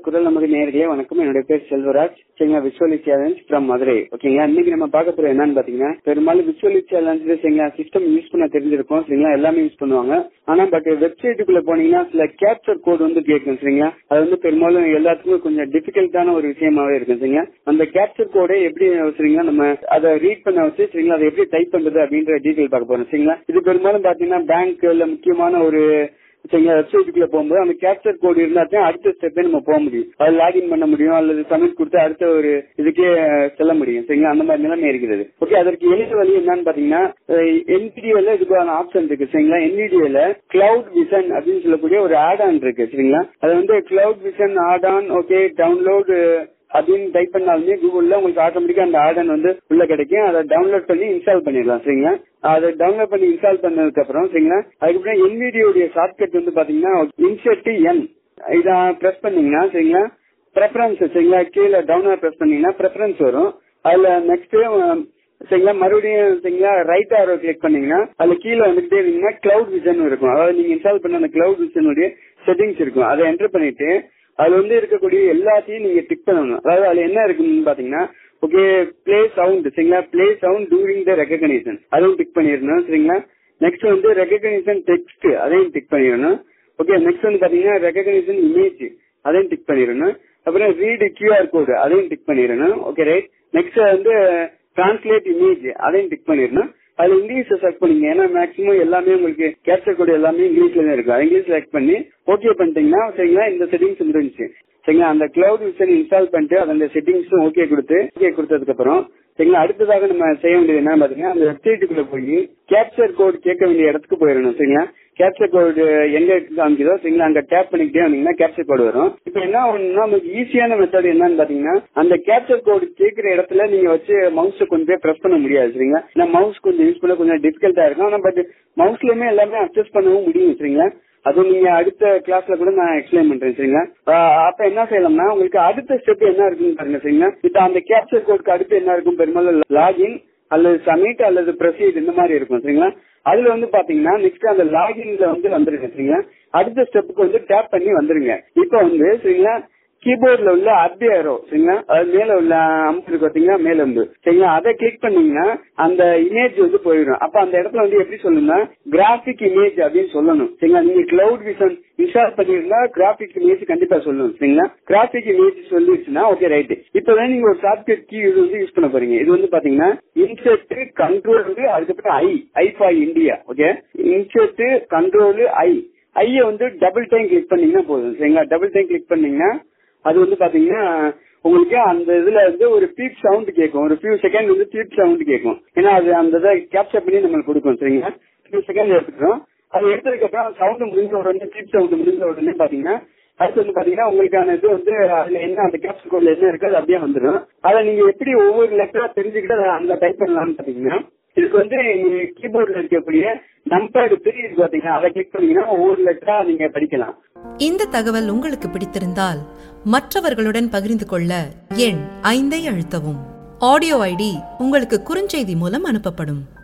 குரல் நமது நேர்களே வணக்கம் என்னுடைய பேர் செல்வராஜ் சரிங்களா விசுவலி சேலஞ்ச் ஃப்ரம் மதுரை ஓகேங்களா இன்னைக்கு நம்ம பார்க்க போறது என்னன்னு பாத்தீங்கன்னா பெரும்பாலும் விசுவலி சேலஞ்ச் சரிங்களா சிஸ்டம் யூஸ் பண்ண தெரிஞ்சிருக்கும் சரிங்களா எல்லாமே யூஸ் பண்ணுவாங்க ஆனா பட் வெப்சைட்டுக்குள்ள போனீங்கன்னா சில கேப்சர் கோட் வந்து கேட்கும் சரிங்களா அது வந்து பெரும்பாலும் எல்லாத்துக்குமே கொஞ்சம் டிஃபிகல்ட்டான ஒரு விஷயமாவே இருக்கும் சரிங்களா அந்த கேப்சர் கோடை எப்படி சரிங்களா நம்ம அதை ரீட் பண்ண வச்சு சரிங்களா அதை எப்படி டைப் பண்றது அப்படின்ற டீடைல் பார்க்க போறோம் சரிங்களா இது பெரும்பாலும் பாத்தீங்கன்னா பேங்க்ல முக்கியமான ஒரு சரிங்களா வெப்சைட்டுக்குள்ள போகும்போது அந்த கேப்சர் கோடு இருந்தா தான் அடுத்த ஸ்டெப்பே நம்ம போக முடியும் அது லாகின் பண்ண முடியும் அல்லது சப்மிட் கொடுத்து அடுத்த ஒரு இதுக்கே செல்ல முடியும் சரிங்களா அந்த மாதிரி நிலைமை இருக்கிறது ஓகே அதற்கு எளிய வழி என்னன்னு பாத்தீங்கன்னா என்விடியோல இதுக்கான ஆப்ஷன் இருக்கு சரிங்களா என்விடியோல கிளவுட் விஷன் அப்படின்னு சொல்லக்கூடிய ஒரு ஆட் ஆன் இருக்கு சரிங்களா அது வந்து cloud vision add on okay download அப்படின்னு டைப் பண்ணாலுமே கூகுள்ல உங்களுக்கு ஆட்டோமேட்டிக்கா அந்த ஆர்டன் வந்து உள்ள கிடைக்கும் அதை டவுன்லோட் பண்ணி இன்ஸ்டால் பண்ணிடலாம் சரிங்களா அதை டவுன்லோட் பண்ணி இன்ஸ்டால் பண்ணதுக்கு அப்புறம் சரிங்களா அதுக்கப்புறம் என்விடியோடைய ஷார்ட்கட் வந்து பாத்தீங்கன்னா இன்செர்ட் என் இதை பிரஸ் பண்ணீங்கன்னா சரிங்களா ப்ரெஃபரன்ஸ் சரிங்களா கீழே டவுன்லோட் பிரஸ் பண்ணீங்கன்னா ப்ரெஃபரன்ஸ் வரும் அதுல நெக்ஸ்ட் சரிங்களா மறுபடியும் சரிங்களா ரைட் ஆரோ கிளிக் பண்ணீங்கன்னா அதுல கீழே வந்துகிட்டே இருந்தீங்கன்னா கிளவுட் விஷன் இருக்கும் அதாவது நீங்க இன்ஸ்டால் பண்ண அந்த கிளவுட் விஷனுடைய செட்டிங்ஸ் இருக்கும் அதை என்டர் பண்ணிட்டு அதுல வந்து இருக்கக்கூடிய எல்லாத்தையும் நீங்க டிக் பண்ணணும் அதாவது அதுல என்ன இருக்குன்னு பாத்தீங்கன்னா ஓகே பிளே சவுண்ட் சரிங்களா play sound during the recognization அதுவும் டிக் பண்ணிடணும் சரிங்களா நெக்ஸ்ட் வந்து ரெகக்னைசேஷன் டெக்ஸ்ட் அதையும் டிக் பண்ணிடணும் ஓகே நெக்ஸ்ட் வந்து பாத்தீங்கன்னா ரெகக்னைசேஷன் இமேஜ் அதையும் டிக் பண்ணிடணும் அப்புறம் ரீடு கியூஆர் கோடு அதையும் டிக் பண்ணிடணும் ஓகே ரைட் நெக்ஸ்ட் வந்து டிரான்ஸ்லேட் இமேஜ் அதையும் டிக் பண்ணிடணும் அதுல இங்கிலீஷ் செலக்ட் பண்ணீங்க ஏன்னா மேக்ஸிமம் எல்லாமே உங்களுக்கு கேப்சர் கோட் எல்லாமே இங்கிலீஷ்ல தான் இருக்கும் இங்கிலீஷ் செலக்ட் பண்ணி ஓகே பண்ணிட்டீங்கன்னா சரிங்களா இந்த செட்டிங்ஸ் முடிஞ்சு சரிங்களா அந்த கிளவுட் விஷன் இன்ஸ்டால் பண்ணிட்டு அந்த செட்டிங்ஸும் ஓகே கொடுத்து ஓகே கொடுத்ததுக்கு அப்புறம் சரிங்களா அடுத்ததாக நம்ம செய்ய வேண்டியது என்ன பாத்தீங்கன்னா அந்த வெப்சைட்டுக்குள்ள போய் கேப்சர் கோட் கேட்க வேண்டிய இடத்துக்கு போயிடணும் சரிங்களா கேப்சர் கோடு எங்க காமிக்குதோ சரிங்களா அங்க டேப் பண்ணிக்கிட்டே வந்தீங்கன்னா கேப்சர் கோடு வரும் இப்ப என்ன ஒண்ணுன்னா நமக்கு ஈஸியான மெத்தட் என்னன்னு பாத்தீங்கன்னா அந்த கேப்சர் கோடு கேட்கிற இடத்துல நீங்க வச்சு மவுஸ் கொண்டு போய் பிரஸ் பண்ண முடியாது சரிங்களா ஏன்னா மவுஸ் கொஞ்சம் யூஸ் பண்ண கொஞ்சம் டிஃபிகல்ட்டா இருக்கும் ஆனா பட் மவுஸ்லயுமே எல்லாமே அட்ஜஸ்ட் பண்ணவும் முடியும் சரிங்களா அது நீங்க அடுத்த கிளாஸ்ல கூட நான் எக்ஸ்பிளைன் பண்றேன் சரிங்களா அப்ப என்ன செய்யலாம்னா உங்களுக்கு அடுத்த ஸ்டெப் என்ன இருக்குன்னு பாருங்க சரிங்களா இப்ப அந்த கேப்சர் கோடுக்கு அடுத்து என்ன இருக்கும் பெரும்பாலும் லாகின் அல்லது சமிட் அல்லது ப்ரொசீட் இந்த மாதிரி இருக்கும் சரிங்களா அதுல வந்து பாத்தீங்கன்னா நெக்ஸ்ட் அந்த லாகின்ல வந்து வந்துருங்க சரிங்களா அடுத்த ஸ்டெப்புக்கு வந்து டேப் பண்ணி வந்துருங்க இப்ப வந்து சரிங்களா கீபோர்ட்ல உள்ள அப் ஏரோ சரிங்களா அது மேல உள்ள அம்பு இருக்கு பாத்தீங்கன்னா மேல அம்பு சரிங்களா அதை கிளிக் பண்ணீங்கன்னா அந்த இமேஜ் வந்து போயிடும் அப்ப அந்த இடத்துல வந்து எப்படி சொல்லணும்னா கிராபிக் இமேஜ் அப்படின்னு சொல்லணும் சரிங்களா நீங்க கிளவுட் விஷன் இன்ஸ்டால் பண்ணிருந்தா கிராபிக் இமேஜ் கண்டிப்பா சொல்லணும் சரிங்களா கிராபிக் இமேஜ் சொல்லிடுச்சுன்னா ஓகே ரைட் இப்பதான் நீங்க ஒரு ஷார்ட்கட் கீ இது வந்து யூஸ் பண்ண போறீங்க இது வந்து பாத்தீங்கன்னா இன்செர்ட் கண்ட்ரோல் அதுக்கப்புறம் I I for India okay insert control I ஐய வந்து டபுள் டைம் கிளிக் பண்ணீங்கன்னா போதும் சரிங்களா டபுள் டைம் கிளிக் பண்ணீங்கன்னா அது வந்து பாத்தீங்கன்னா உங்களுக்கு அந்த இதுல வந்து ஒரு பீப் சவுண்ட் கேட்கும் ஒரு ஃபியூ செகண்ட் வந்து பீப் சவுண்ட் கேட்கும் ஏன்னா அது அந்த இதை கேப்சர் பண்ணி நம்மளுக்கு கொடுக்கும் சரிங்களா ஃபியூ செகண்ட் எடுத்துக்கிறோம் அது எடுத்ததுக்கு அப்புறம் சவுண்ட் முடிஞ்ச உடனே பீப் சவுண்ட் முடிஞ்ச உடனே பாத்தீங்கன்னா அடுத்து வந்து பாத்தீங்கன்னா உங்களுக்கான இது வந்து அதுல என்ன அந்த கேப்சர் கோட்ல என்ன இருக்கு அது அப்படியே வந்துடும் அதை நீங்க எப்படி ஒவ்வொரு லெட்டரா தெரிஞ்சுக்கிட்டு அதை அந்த டைப் பண்ணலாம்னு பாத்தீங்கன்னா இதுக்கு வந்து கீபோர்ட்ல இருக்கக்கூடிய நம்பர் த்ரீ இருக்கு பாத்தீங்கன்னா அதை கிளிக் பண்ணீங்கன்னா ஒவ்வொரு லெட்டரா நீங்க படிக்கலாம் இந்த தகவல் உங்களுக்கு பிடித்திருந்தால் மற்றவர்களுடன் பகிர்ந்து கொள்ள எண் ஐந்தை அழுத்தவும் ஆடியோ ஐடி உங்களுக்கு குறுஞ்செய்தி மூலம் அனுப்பப்படும்